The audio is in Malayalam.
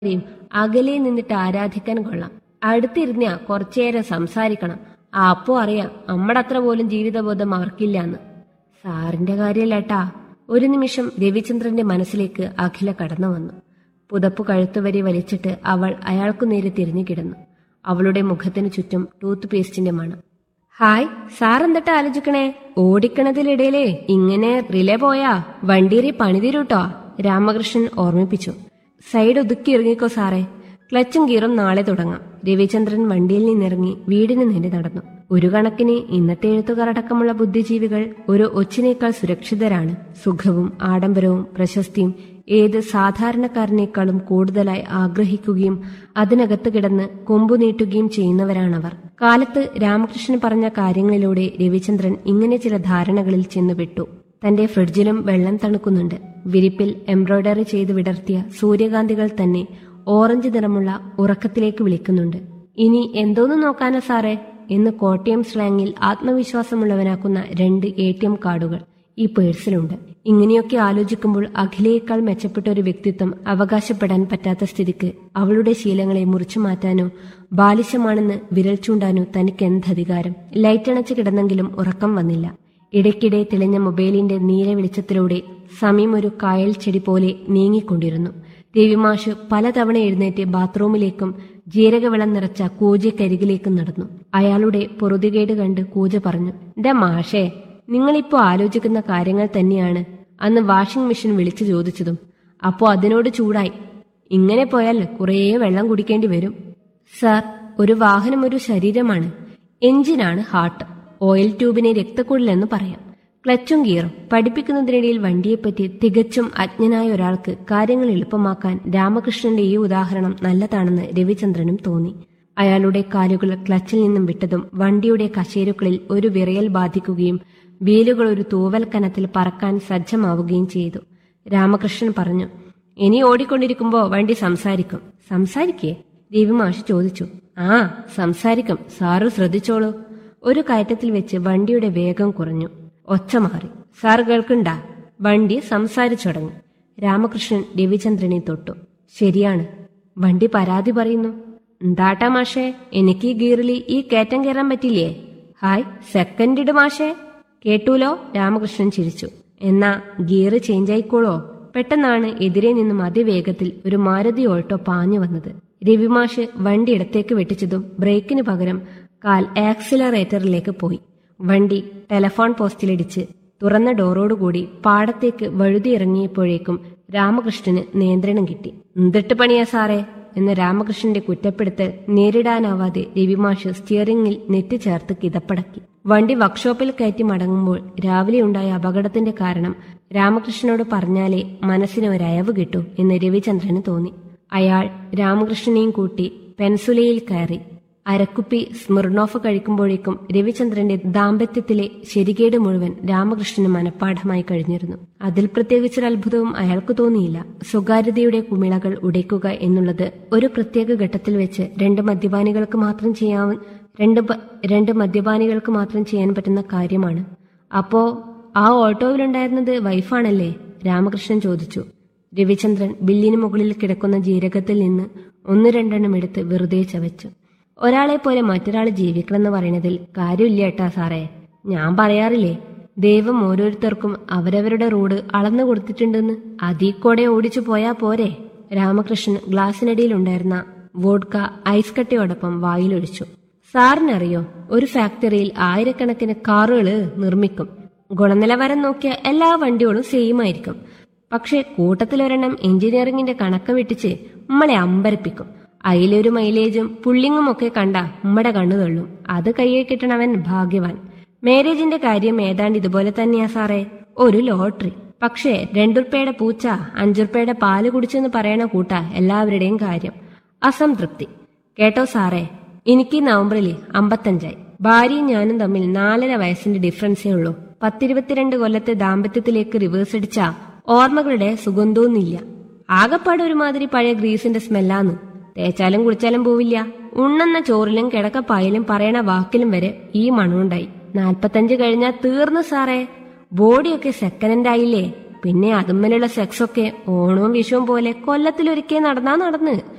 യും അകലെ നിന്നിട്ട് ആരാധിക്കാൻ കൊള്ളാം അടുത്തിരുന്ന കുറച്ചേരം സംസാരിക്കണം ആ അപ്പോ അറിയാം നമ്മടെ അത്ര പോലും ജീവിതബോധം അവർക്കില്ലാന്ന് സാറിന്റെ കാര്യല്ലേട്ടാ ഒരു നിമിഷം രവിചന്ദ്രന്റെ മനസ്സിലേക്ക് അഖില കടന്നു വന്നു പുതപ്പ് കഴുത്തുവരി വലിച്ചിട്ട് അവൾ അയാൾക്കു നേരെ തിരിഞ്ഞു കിടന്നു അവളുടെ മുഖത്തിനു ചുറ്റും ടൂത്ത് പേസ്റ്റിന്റെ മണം ഹായ് സാർ എന്നിട്ട് ആലോചിക്കണേ ഓടിക്കണതിലിടയിലേ ഇങ്ങനെ റിലേ പോയാ വണ്ടീരി പണിതീരൂട്ടോ രാമകൃഷ്ണൻ ഓർമ്മിപ്പിച്ചു സൈഡ് ഒതുക്കി ഇറങ്ങിക്കോ സാറേ ക്ലച്ചും ഗീറും നാളെ തുടങ്ങാം രവിചന്ദ്രൻ വണ്ടിയിൽ നിന്നിറങ്ങി വീടിന് നേരെ നടന്നു ഒരു കണക്കിന് ഇന്നത്തെ എഴുത്തുകാരടക്കമുള്ള ബുദ്ധിജീവികൾ ഒരു ഒച്ചിനേക്കാൾ സുരക്ഷിതരാണ് സുഖവും ആഡംബരവും പ്രശസ്തിയും ഏത് സാധാരണക്കാരനേക്കാളും കൂടുതലായി ആഗ്രഹിക്കുകയും അതിനകത്ത് കിടന്ന് കൊമ്പു നീട്ടുകയും ചെയ്യുന്നവരാണവർ കാലത്ത് രാമകൃഷ്ണൻ പറഞ്ഞ കാര്യങ്ങളിലൂടെ രവിചന്ദ്രൻ ഇങ്ങനെ ചില ധാരണകളിൽ ചെന്നുപെട്ടു തന്റെ ഫ്രിഡ്ജിലും വെള്ളം തണുക്കുന്നുണ്ട് വിരിപ്പിൽ എംബ്രോയ്ഡറി ചെയ്ത് വിടർത്തിയ സൂര്യകാന്തികൾ തന്നെ ഓറഞ്ച് നിറമുള്ള ഉറക്കത്തിലേക്ക് വിളിക്കുന്നുണ്ട് ഇനി എന്തോന്ന് നോക്കാനാ സാറേ എന്ന് കോട്ടയം സ്ലാങ്ങിൽ ആത്മവിശ്വാസമുള്ളവനാക്കുന്ന രണ്ട് എ ടി എം കാർഡുകൾ ഈ പേഴ്സിലുണ്ട് ഇങ്ങനെയൊക്കെ ആലോചിക്കുമ്പോൾ അഖിലയേക്കാൾ മെച്ചപ്പെട്ട ഒരു വ്യക്തിത്വം അവകാശപ്പെടാൻ പറ്റാത്ത സ്ഥിതിക്ക് അവളുടെ ശീലങ്ങളെ മുറിച്ചു മാറ്റാനോ ബാലിശമാണെന്ന് വിരൽ ചൂണ്ടാനോ തനിക്ക് എന്തധികാരം ലൈറ്റണച്ച് കിടന്നെങ്കിലും ഉറക്കം വന്നില്ല ഇടയ്ക്കിടെ തെളിഞ്ഞ മൊബൈലിന്റെ നീല വെളിച്ചത്തിലൂടെ സമയം ഒരു കായൽ ചെടി പോലെ നീങ്ങിക്കൊണ്ടിരുന്നു രവിമാഷ് പലതവണ എഴുന്നേറ്റ് ബാത്റൂമിലേക്കും ജീരകവെള്ളം നിറച്ച കൂജയ്ക്കരികിലേക്കും നടന്നു അയാളുടെ പൊറുതികേട് കണ്ട് കൂജ പറഞ്ഞു എന്റെ മാഷേ നിങ്ങളിപ്പോ ആലോചിക്കുന്ന കാര്യങ്ങൾ തന്നെയാണ് അന്ന് വാഷിംഗ് മെഷീൻ വിളിച്ചു ചോദിച്ചതും അപ്പോ അതിനോട് ചൂടായി ഇങ്ങനെ പോയാൽ കുറേ വെള്ളം കുടിക്കേണ്ടി വരും സാർ ഒരു വാഹനം ഒരു ശരീരമാണ് എഞ്ചിനാണ് ഹാർട്ട് ഓയിൽ ട്യൂബിനെ രക്തക്കുഴലെന്ന് പറയാം ക്ലച്ചും ഗിയറും പഠിപ്പിക്കുന്നതിനിടയിൽ വണ്ടിയെപ്പറ്റി തികച്ചും അജ്ഞനായ ഒരാൾക്ക് കാര്യങ്ങൾ എളുപ്പമാക്കാൻ രാമകൃഷ്ണന്റെ ഈ ഉദാഹരണം നല്ലതാണെന്ന് രവിചന്ദ്രനും തോന്നി അയാളുടെ കാലുകൾ ക്ലച്ചിൽ നിന്നും വിട്ടതും വണ്ടിയുടെ കശേരുക്കളിൽ ഒരു വിറയൽ ബാധിക്കുകയും വീലുകൾ ഒരു തൂവൽ കനത്തിൽ പറക്കാൻ സജ്ജമാവുകയും ചെയ്തു രാമകൃഷ്ണൻ പറഞ്ഞു ഇനി ഓടിക്കൊണ്ടിരിക്കുമ്പോ വണ്ടി സംസാരിക്കും സംസാരിക്കേ രവിമാഷ് ചോദിച്ചു ആ സംസാരിക്കും സാറ് ശ്രദ്ധിച്ചോളൂ ഒരു കയറ്റത്തിൽ വെച്ച് വണ്ടിയുടെ വേഗം കുറഞ്ഞു ഒച്ച മാറി സാർ കേൾക്കണ്ട വണ്ടി സംസാരിച്ചു തുടങ്ങി രാമകൃഷ്ണൻ രവിചന്ദ്രനെ തൊട്ടു ശരിയാണ് വണ്ടി പരാതി പറയുന്നു എന്താട്ടാ മാഷേ എനിക്ക് ഈ ഗീറിൽ ഈ കയറ്റം കയറാൻ പറ്റില്ലേ ഹായ് സെക്കൻഡ് ഇട് മാഷേ കേട്ടൂലോ രാമകൃഷ്ണൻ ചിരിച്ചു എന്നാ ഗിയർ ചേഞ്ച് ആയിക്കോളോ പെട്ടെന്നാണ് എതിരെ നിന്നും അതിവേഗത്തിൽ ഒരു മാരുതി ഓൾട്ടോ പാഞ്ഞു വന്നത് രവിമാഷ് വണ്ടി ഇടത്തേക്ക് വെട്ടിച്ചതും ബ്രേക്കിന് പകരം കാൽ ആക്സിലറേറ്ററിലേക്ക് പോയി വണ്ടി ടെലഫോൺ പോസ്റ്റിലിടിച്ച് തുറന്ന ഡോറോടുകൂടി പാടത്തേക്ക് വഴുതി ഇറങ്ങിയപ്പോഴേക്കും രാമകൃഷ്ണന് നിയന്ത്രണം കിട്ടി എന്തിട്ട് പണിയാ സാറേ എന്ന രാമകൃഷ്ണന്റെ കുറ്റപ്പെടുത്തൽ നേരിടാനാവാതെ രവിമാഷ് സ്റ്റിയറിംഗിൽ നെറ്റ് ചേർത്ത് കിതപ്പടക്കി വണ്ടി വർക്ക്ഷോപ്പിൽ കയറ്റി മടങ്ങുമ്പോൾ രാവിലെ ഉണ്ടായ അപകടത്തിന്റെ കാരണം രാമകൃഷ്ണനോട് പറഞ്ഞാലേ മനസ്സിന് ഒരയവ് കിട്ടൂ എന്ന് രവിചന്ദ്രന് തോന്നി അയാൾ രാമകൃഷ്ണനെയും കൂട്ടി പെൻസുലയിൽ കയറി അരക്കുപ്പി സ്മിർണോഫ് കഴിക്കുമ്പോഴേക്കും രവിചന്ദ്രന്റെ ദാമ്പത്യത്തിലെ ശരികേട് മുഴുവൻ രാമകൃഷ്ണന് മനഃപ്പാഠമായി കഴിഞ്ഞിരുന്നു അതിൽ പ്രത്യേകിച്ചൊരു അത്ഭുതവും അയാൾക്ക് തോന്നിയില്ല സ്വകാര്യതയുടെ കുമിളകൾ ഉടയ്ക്കുക എന്നുള്ളത് ഒരു പ്രത്യേക ഘട്ടത്തിൽ വെച്ച് രണ്ട് മദ്യപാനികൾക്ക് മാത്രം ചെയ്യാവ രണ്ട് പ- രണ്ട് മദ്യപാനികൾക്ക് മാത്രം ചെയ്യാൻ പറ്റുന്ന കാര്യമാണ് അപ്പോ ആ ഓട്ടോയിലുണ്ടായിരുന്നത് വൈഫാണല്ലേ രാമകൃഷ്ണൻ ചോദിച്ചു രവിചന്ദ്രൻ ബില്ലിന് മുകളിൽ കിടക്കുന്ന ജീരകത്തിൽ നിന്ന് ഒന്ന് രണ്ടെണ്ണം എടുത്ത് വെറുതെ ചവച്ചു ഒരാളെ പോലെ മറ്റൊരാൾ ജീവിക്കണമെന്ന് പറയണതിൽ കാര്യമില്ല ഏട്ടാ സാറേ ഞാൻ പറയാറില്ലേ ദൈവം ഓരോരുത്തർക്കും അവരവരുടെ റോഡ് അളന്നു കൊടുത്തിട്ടുണ്ടെന്ന് അതീ കൂടെ ഓടിച്ചു പോയാ പോരെ രാമകൃഷ്ണൻ ഗ്ലാസിനടിയിലുണ്ടായിരുന്ന വോഡ്ക ഐസ് കട്ടയോടൊപ്പം വായിലൊഴിച്ചു സാറിനറിയോ ഒരു ഫാക്ടറിയിൽ ആയിരക്കണക്കിന് കാറുകള് നിർമ്മിക്കും ഗുണനിലവാരം നോക്കിയ എല്ലാ വണ്ടികളും സെയിം ആയിരിക്കും പക്ഷെ കൂട്ടത്തിലൊരെണ്ണം എഞ്ചിനീയറിംഗിന്റെ കണക്ക് വെട്ടിച്ച് നമ്മളെ അമ്പരപ്പിക്കും അതിലൊരു മൈലേജും പുള്ളിങ്ങും ഒക്കെ കണ്ട ഉമ്മടെ കണ്ണു തള്ളും അത് കയ്യിൽ കിട്ടണവൻ ഭാഗ്യവാൻ മാരേജിന്റെ കാര്യം ഏതാണ്ട് ഇതുപോലെ തന്നെയാ സാറേ ഒരു ലോട്ടറി പക്ഷേ രണ്ടുറുപ്പയുടെ പൂച്ച അഞ്ചുറുപ്പയുടെ പാല് കുടിച്ചെന്ന് പറയണ കൂട്ട എല്ലാവരുടെയും കാര്യം അസംതൃപ്തി കേട്ടോ സാറേ എനിക്ക് ഈ നവംബറിൽ അമ്പത്തഞ്ചായി ഭാര്യയും ഞാനും തമ്മിൽ നാലര വയസ്സിന്റെ ഡിഫറൻസേ ഉള്ളൂ പത്തിരുപത്തിരണ്ട് കൊല്ലത്തെ ദാമ്പത്യത്തിലേക്ക് റിവേഴ്സ് അടിച്ച ഓർമ്മകളുടെ സുഗന്ധമൊന്നുമില്ല ആകപ്പാട് ഒരുമാതിരി പഴയ ഗ്രീസിന്റെ സ്മെല്ലാന്ന് തേച്ചാലും കുളിച്ചാലും പോവില്ല ഉണ്ണുന്ന ചോറിലും കിടക്കപ്പായലും പറയണ വാക്കിലും വരെ ഈ മണമുണ്ടായി നാൽപ്പത്തഞ്ച് കഴിഞ്ഞാ തീർന്നു സാറേ ബോഡിയൊക്കെ സെക്കൻഡ് ഹാൻഡ് ആയില്ലേ പിന്നെ അതുമ്മലുള്ള സെക്സ് ഒക്കെ ഓണവും വിഷുവും പോലെ കൊല്ലത്തിലൊരിക്കൽ നടന്നാ നടന്ന്